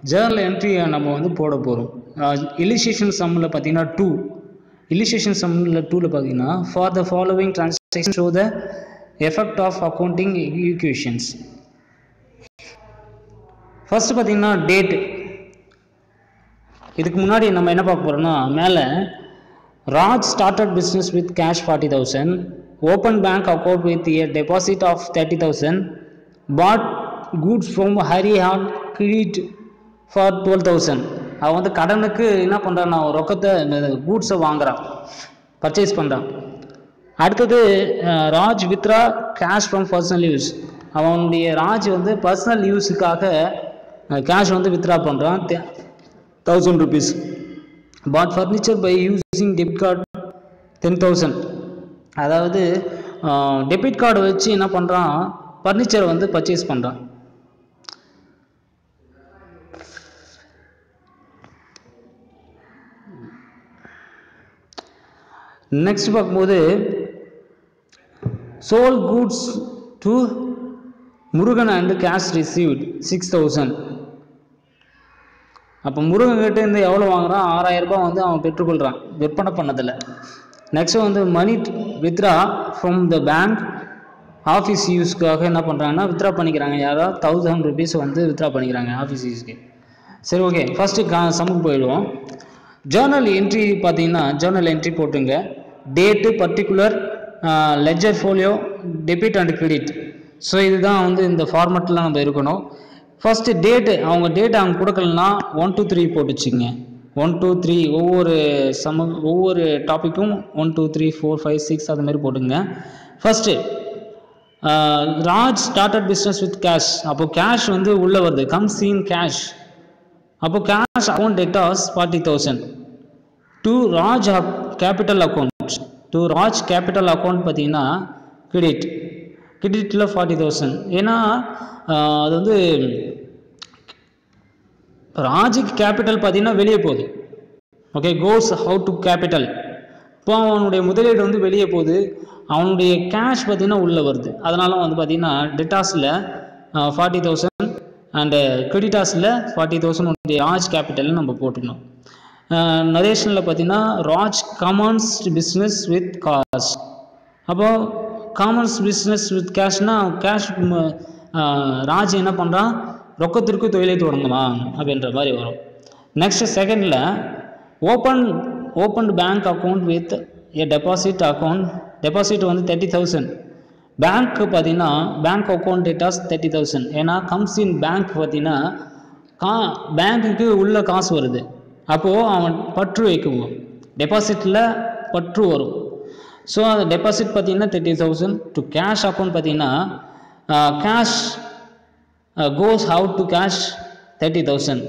Journal என்ட்ரியை நம்ம வந்து போட போகிறோம் இலிசியேஷன் சம்மில் பார்த்தீங்கன்னா டூ இலிசியேஷன் சம்மில் டூவில் பார்த்தீங்கன்னா for the following transaction show the effect of accounting equations first பார்த்தீங்கன்னா டேட் இதுக்கு முன்னாடி நம்ம என்ன பார்க்க போகிறோம்னா மேலே Raj started business with cash forty thousand open bank account with a deposit of thirty thousand bought goods from Hari on credit for twelve thousand அவன் வந்து கடனுக்கு என்ன பண்ணுறான் ரொக்கத்தை கூட்ஸை வாங்குறான் பர்ச்சேஸ் பண்ணுறான் அடுத்தது ah, Raj withdraw cash from personal use அவனுடைய ராஜ் வந்து பர்சனல் யூஸுக்காக கேஷ் வந்து வித்ரா பண்ணுறான் thousand rupees bought furniture by using debit card ten thousand அதாவது டெபிட் கார்டு வச்சு என்ன பண்ணுறான் ஃபர்னிச்சர் வந்து பர்ச்சேஸ் பண்ணுறான் நெக்ஸ்ட் பார்க்கும்போது sold goods to Murugan and cash received six thousand அப்போ முருகன் கிட்ட இருந்து எவ்வளோ வாங்குறான் ஆறாயிரம் ரூபாய் வந்து அவன் பெற்றுக்கொள்கிறான் விற்பனை பண்ணதில்லை நெக்ஸ்ட் வந்து money withdraw from the bank office யூஸ்க்காக என்ன பண்ணுறாங்கன்னா வித்ரா பண்ணிக்கிறாங்க யாரோ தௌசண்ட் ருபீஸ் வந்து வித்ரா பண்ணிக்கிறாங்க ஆஃபீஸ் யூஸ்க்கு சரி ஓகே ஃபஸ்ட்டு கா சமுக்கு போயிடுவோம் ஜேர்னல் என்ட்ரி பார்த்தீங்கன்னா ஜேர்னல் என்ட்ரி போட்டுங்க date particular ledger folio debit and credit so இதுதான் வந்து இந்த ஃபார்மெட்டில் நம்ம இருக்கணும் ஃபஸ்ட்டு டேட்டு அவங்க டேட் அவங்க கொடுக்கலனா ஒன் டூ த்ரீ போட்டுச்சுங்க ஒன் டூ த்ரீ ஒவ்வொரு சம ஒவ்வொரு டாப்பிக்கும் one two three four five six அது மாதிரி போட்டுங்க first Raj started business with cash அப்போ கேஷ் வந்து உள்ளே வருது கம்ஸ் இன் கேஷ் அப்போ cash account debtors forty thousand to Raj capital account to Raj capital account பார்த்தீங்கன்னா கிரெடிட் கிரெடிட்டில் ஃபார்ட்டி தௌசண்ட் ஏன்னா ஆஹ், அது வந்து ராஜுக்கு கேபிட்டல் பார்த்தீங்கன்னா வெளியே போகுது okay goes out to capital இப்போ அவனுடைய முதலீடு வந்து வெளியே போகுது அவனுடைய கேஷ் பார்த்தீங்கன்னா உள்ளே வருது அதனால வந்து பார்த்தீங்கன்னா டெட்டாஸில் ஃபார்ட்டி தௌசண்ட் அண்டு கிரெடிட்டாஸில் ஃபார்ட்டி தௌசண்ட் உடைய ராஜ் கேபிட்டல் நம்ம போட்டுக்கணும் நரேஷனில் பார்த்தீங்கன்னா Raj commences business with cash அப்போது காமன்ஸ் பிஸ்னஸ் வித் கேஷ்னா கேஷ் ராஜ் என்ன பண்ணுறான் ரொக்கத்திற்கு தொழிலை தொடங்கலாம் அப்படின்ற மாதிரி வரும் நெக்ஸ்ட் செகண்டில் open open bank account with a deposit account deposit வந்து தேர்ட்டி தௌசண்ட் பேங்க் பார்த்தீங்கன்னா bank account debtors thirty thousand ஏன்னா கம்ஸ் இன் பேங்க் பார்த்தீங்கன்னா கா பேங்க்குக்கு உள்ள காசு வருது அப்போது அவன் பற்று வைக்குவோம் டெபாசிட்டில் பற்று வரும் ஸோ அந்த டெபாசிட் பார்த்தீங்கன்னா thirty thousand to cash account பார்த்தீங்கன்னா cash goes out to cash thirty thousand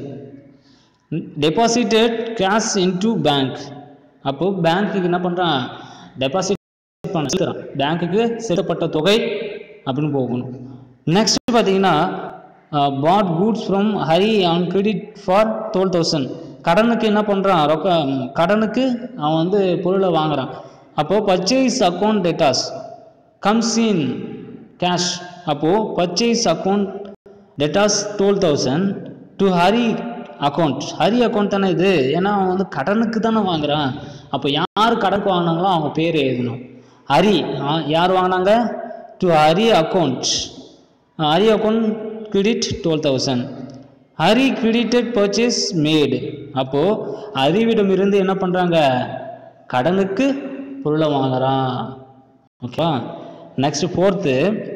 deposited cash into bank அப்போது பேங்க்குக்கு என்ன பண்ணுறான் டெபாசிட் பண்ண செலுத்துறான் பேங்க்குக்கு செலுத்தப்பட்ட தொகை அப்படின்னு போகணும் நெக்ஸ்ட் பார்த்தீங்கன்னா bought goods from Hari on credit for twelve thousand கடனுக்கு என்ன பண்ணுறான் ரொக்க ம், கடனுக்கு அவன் வந்து பொருளை வாங்குறான் அப்போது purchase account debtors comes in cash அப்போது purchase account debtors twelve thousand to Hari account Hari account தானே இது ஏன்னா அவன் வந்து கடனுக்கு தானே வாங்குறான் அப்போ யார் கடனுக்கு வாங்கினாங்களோ அவங்க பேர் எழுதணும் ஹரி ஆ, யார் வாங்கினாங்க to Hari account Hari account credit twelve thousand Hari credited purchase made அப்போது ஹரிவிடம் இருந்து என்ன பண்ணுறாங்க கடனுக்கு பொருளை வாங்குறான் ஓகே நெக்ஸ்ட் ஃபோர்த்து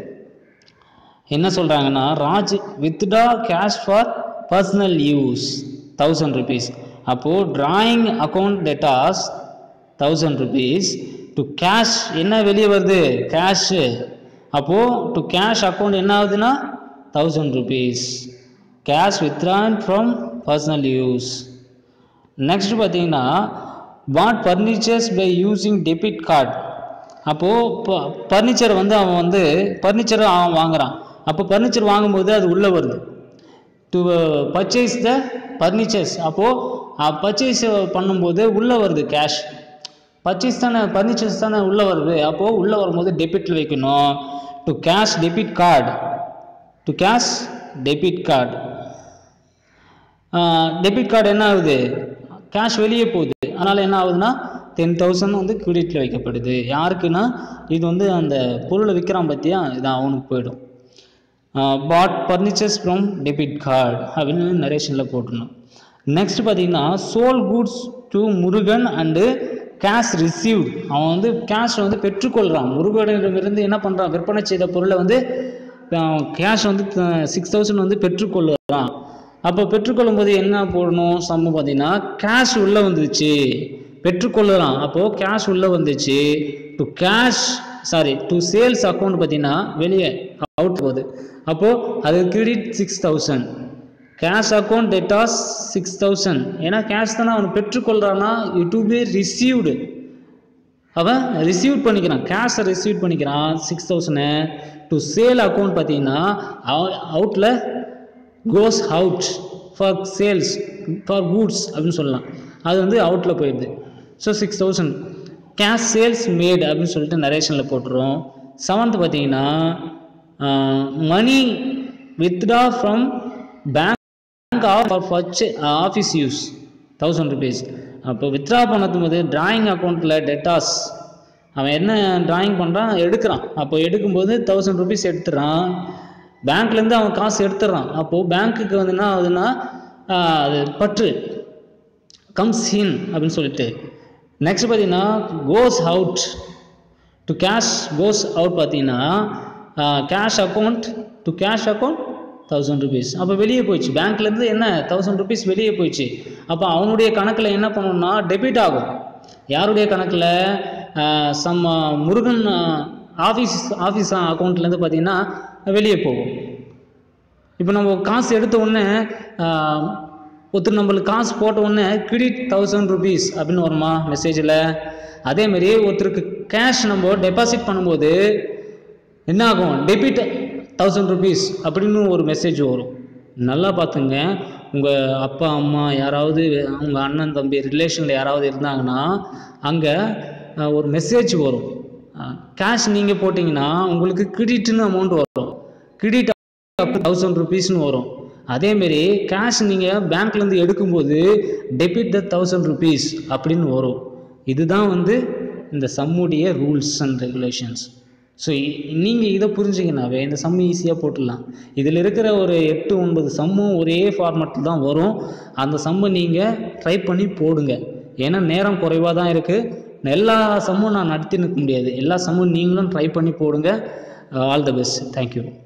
என்ன சொல்கிறாங்கன்னா Raj withdraw cash for personal use thousand rupees அப்போது drawing account debtors thousand rupees to cash என்ன வெளியே வருது கேஷு அப்போது டு கேஷ் அக்கௌண்ட் என்ன ஆகுதுன்னா thousand rupees cash withdrawn from personal use next பார்த்தீங்கன்னா bought furnitures by using debit card அப்போது furniture வந்து அவன் வந்து ஃபர்னிச்சர் அவன் வாங்குறான் அப்போ ஃபர்னிச்சர் வாங்கும்போது அது உள்ளே வருது டு பர்ச்சேஸ் த ஃபர்னிச்சர்ஸ் அப்போது பர்ச்சேஸ் பண்ணும்போது உள்ளே வருது கேஷ் பர்ச்சேஸ் தானே ஃபர்னிச்சர்ஸ் தானே உள்ளே வருது அப்போது உள்ளே வரும்போது டெபிட்டில் வைக்கணும் to cash debit card to cash debit card debit card என்ன ஆகுது கேஷ் வெளியே போகுது அதனால் என்ன ஆகுதுன்னா டென் தௌசண்ட் வந்து கிரெடிட்டில் வைக்கப்படுது யாருக்குன்னா இது வந்து அந்த பொருளை விற்கிறான் பார்த்தியா இது அவனுக்கு போயிடும் bought furnitures from debit card அப்படின்னு நரேஷனில் போட்டுருணும் நெக்ஸ்ட் பார்த்தீங்கன்னா sold goods to Murugan and cash received அவன் வந்து கேஷ் வந்து பெற்றுக்கொள்கிறான் முருகனிடமிருந்து என்ன பண்ணுறான் விற்பனை செய்த பொருளை வந்து கேஷ் வந்து சிக்ஸ் தௌசண்ட் வந்து பெற்றுக்கொள்கிறான் அப்போ பெற்றுக்கொள்ளும் போது என்ன போடணும் சம்மு பார்த்தீங்கன்னா கேஷ் உள்ளே வந்துச்சு பெற்றுக்கொள்ளுறான் அப்போது கேஷ் உள்ளே வந்துச்சு to cash sorry to sales account பார்த்தீங்கன்னா வெளியே அவுட் போகுது அப்போது அது credit six thousand cash account debtors six thousand ஏன்னா கேஷ் தானே அவன் பெற்றுக்கொள்கிறான்னா இட் டு பி ரிசீவ்டு அவன் ரிசீவ் பண்ணிக்கிறான் கேஷை ரிசீவ் பண்ணிக்கிறான் six thousand to sale account பார்த்தீங்கன்னா அவுட்டில் goes out for sales for goods அப்படின்னு சொல்லலாம் அது வந்து அவுட்டில் போயிடுது so six thousand cash sales made அப்படின்னு சொல்லிட்டு நரேஷனில் போட்டுரும் செவன்த் பார்த்தீங்கன்னா மணி withdraw from bank of office use thousand rupees அப்போ வித்ட்ரா பண்ணதும் போது டிராயிங் அக்கௌண்ட்டில் டெட்டாஸ் அவன் என்ன டிராயிங் பண்ணுறான் எடுக்கிறான் அப்போ எடுக்கும்போது தௌசண்ட் ருபீஸ் எடுத்துறான் பேங்க்லேருந்து அவன் காசு எடுத்துடுறான் அப்போது பேங்க்குக்கு வந்து என்ன ஆகுதுன்னா ஆஹ், அது பற்று கம்ஸ் இன் அப்படின்னு சொல்லிட்டு நெக்ஸ்ட் பார்த்தீங்கன்னா goes out to cash goes out பார்த்தீங்கன்னா cash account to cash account thousand rupees அப்போ வெளியே போயிடுச்சு பேங்க்லேருந்து என்ன தௌசண்ட் ருபீஸ் வெளியே போயிடுச்சு அப்போ அவனுடைய கணக்கில் என்ன பண்ணணும்னா டெபிட் ஆகும் யாருடைய கணக்கில் சம் முருகன் ஆஃபீஸ் ஆஃபீஸ் அக்கௌண்ட்லேருந்து பார்த்தீங்கன்னா வெளியே போகும் இப்போ நம்ம காசு எடுத்த உடனே ஆஹ், ஒருத்தர் நம்மளுக்கு காசு போட்ட உடனே கிரெடிட் தௌசண்ட் ருபீஸ் அப்படின்னு வருமா மெசேஜில் அதேமாரி ஒருத்தருக்கு கேஷ் நம்ம டெபாசிட் பண்ணும்போது என்ன ஆகும் டெபிட் தௌசண்ட் ருபீஸ் அப்படின்னு ஒரு மெசேஜ் வரும் நல்லா பார்த்துங்க உங்கள் அப்பா அம்மா யாராவது உங்கள் அண்ணன் தம்பி ரிலேஷனில் யாராவது இருந்தாங்கன்னா அங்கே ஒரு மெசேஜ் வரும் கேஷ் நீங்கள் போட்டிங்கன்னா உங்களுக்கு கிரெடிட்னு அமௌண்ட் வரும் கிரெடிட் தௌசண்ட் ருபீஸ்னு வரும் அதேமாரி கேஷ் நீங்கள் பேங்க்லேருந்து எடுக்கும்போது டெபிட் த தௌசண்ட் ருபீஸ் அப்படின்னு வரும் இதுதான் வந்து இந்த சம்முடைய ரூல்ஸ் அண்ட் ரெகுலேஷன்ஸ் ஸோ நீங்கள் இதை புரிஞ்சிங்கனாவே இந்த சம் ஈஸியாக போட்டுடலாம் இதில் இருக்கிற ஒரு எட்டு ஒன்பது சம்மும் ஒரே ஃபார்மேட்டில் தான் வரும் அந்த சம்மை நீங்கள் ட்ரை பண்ணி போடுங்க ஏன்னா நேரம் குறைவாக தான் இருக்குது எல்லா சம்மும் நான் நடத்தி நிற்க முடியாது எல்லா சம்மும் நீங்களும் ட்ரை பண்ணி போடுங்க ஆல் த பெஸ்ட் தேங்க்யூ